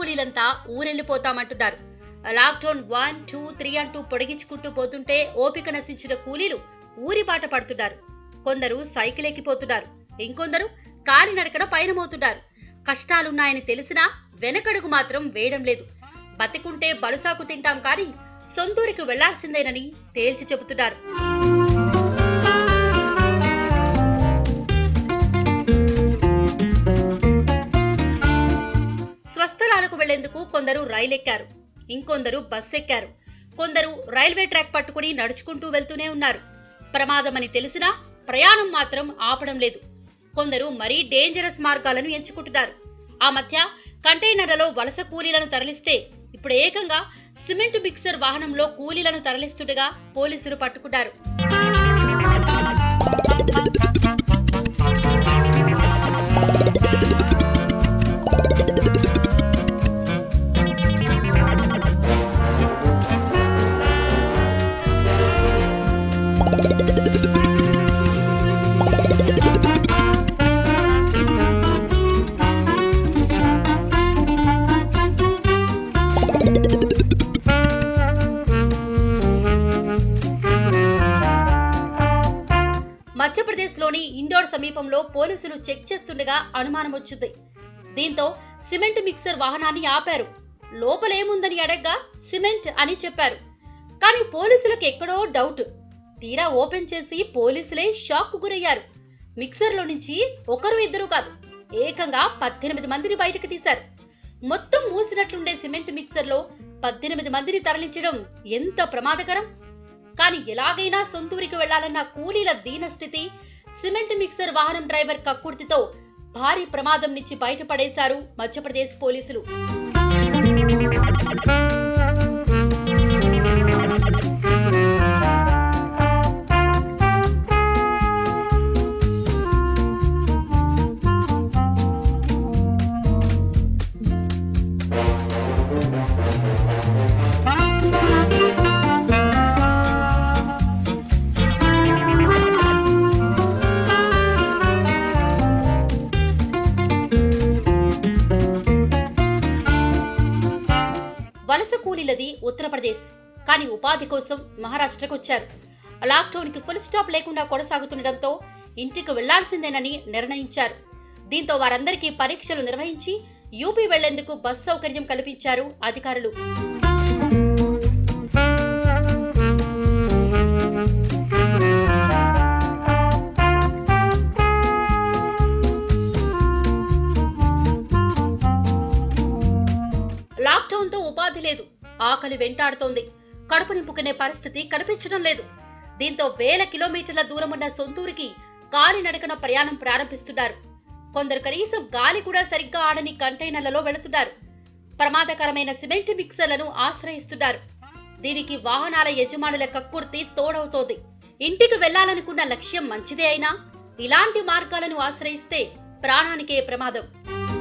కూలీలంతా ఊరెళ్లిపోతామంటున్నారు lockdown one two three అంటూ పొడిగించుకుంటూ పోతుంటే ఓపిక నశించిన కూలీలు ఊరి బాట పడుతున్నారు కొందరు సైకిల్ ఎక్కిపోతున్నారు ఇంకొందరు కాలినడకన పయనమవుతున్నారు కష్టాలున్నాయని తెలిసినా వెనకడుగు మాత్రం వేయడం లేదు బతికుంటే బలుసాకు తింటాం కానీ సొంతూరికి వెళ్లాల్సిందేనని తేల్చి చెబుతున్నారు స్వస్థలాలకు వెళ్లేందుకు కొందరు రైలెక్కారు ఇంకొందరు బస్ ఎక్కారు కొందరు రైల్వే ట్రాక్ పట్టుకుని నడుచుకుంటూ వెళ్తూనే ఉన్నారు ప్రమాదమని తెలిసినా ప్రయాణం మాత్రం ఆపడం లేదు కొందరు మరీ డేంజరస్ మార్గాలను ఎంచుకుంటున్నారు ఆ మధ్య కంటైనర్లలో వలస కూలీలను తరలిస్తే ఇప్పుడు ఏకంగా సిమెంట్ మిక్సర్ వాహనంలో కూలీలను తరలిస్తుండగా పోలీసులు పట్టుకున్నారు మధ్యప్రదేశ్లోని ఇండోర్ సమీపంలో పోలీసులు చెక్ చేస్తుండగా అనుమానం వచ్చింది దీంతో సిమెంట్ మిక్సర్ వాహనాన్ని ఆపారు లోపలేముందని అడగ్గా సిమెంట్ అని చెప్పారు కానీ పోలీసులకు ఎక్కడో డౌట్ తీరా ఓపెన్ చేసి పోలీసులే షాక్ గురయ్యారు మిక్సర్లో నుంచి ఒకరు ఇద్దరు కాదు ఏకంగా పద్దెనిమిది మందిని బయటకు తీశారు మొత్తం మూసినట్లుండే సిమెంట్ మిక్సర్లో పద్దెనిమిది మందిని తరలించడం ఎంత ప్రమాదకరం కానీ ఎలాగైనా సొంతూరికి వెళ్లాలన్న కూలీల దీనస్థితి సిమెంట్ మిక్సర్ వాహనం డ్రైవర్ కక్కుర్తితో భారీ ప్రమాదం నుంచి బయటపడేశారు మధ్యప్రదేశ్ పోలీసులు వలస కూలీలది ఉత్తరప్రదేశ్ కానీ ఉపాధి కోసం మహారాష్ట్రకు వచ్చారు లాక్డౌన్ కి ఫుల్ స్టాప్ లేకుండా కొనసాగుతుండటంతో ఇంటికి వెళ్లాల్సిందేనని నిర్ణయించారు దీంతో వారందరికీ పరీక్షలు నిర్వహించి యూపీ వెళ్లేందుకు బస్ సౌకర్యం కల్పించారు అధికారులు లాక్డౌన్ తో ఉపాధి లేదు ఆకలి వెంటాడుతోంది కడుపు నింపుకునే పరిస్థితి కనిపించడం లేదు దీంతో వేల కిలోమీటర్ల దూరమున్న సొంతూరికి కాలినడకన ప్రయాణం ప్రారంభిస్తున్నారు కొందరు కనీసం గాలి కూడా సరిగ్గా ఆడని కంటైనర్లలో వెళుతున్నారు ప్రమాదకరమైన సిమెంట్ మిక్సర్లను ఆశ్రయిస్తున్నారు దీనికి వాహనాల యజమానుల కక్కుర్తి తోడవుతోంది ఇంటికి వెళ్లాలనుకున్న లక్ష్యం మంచిదే అయినా ఇలాంటి మార్గాలను ఆశ్రయిస్తే ప్రాణానికే ప్రమాదం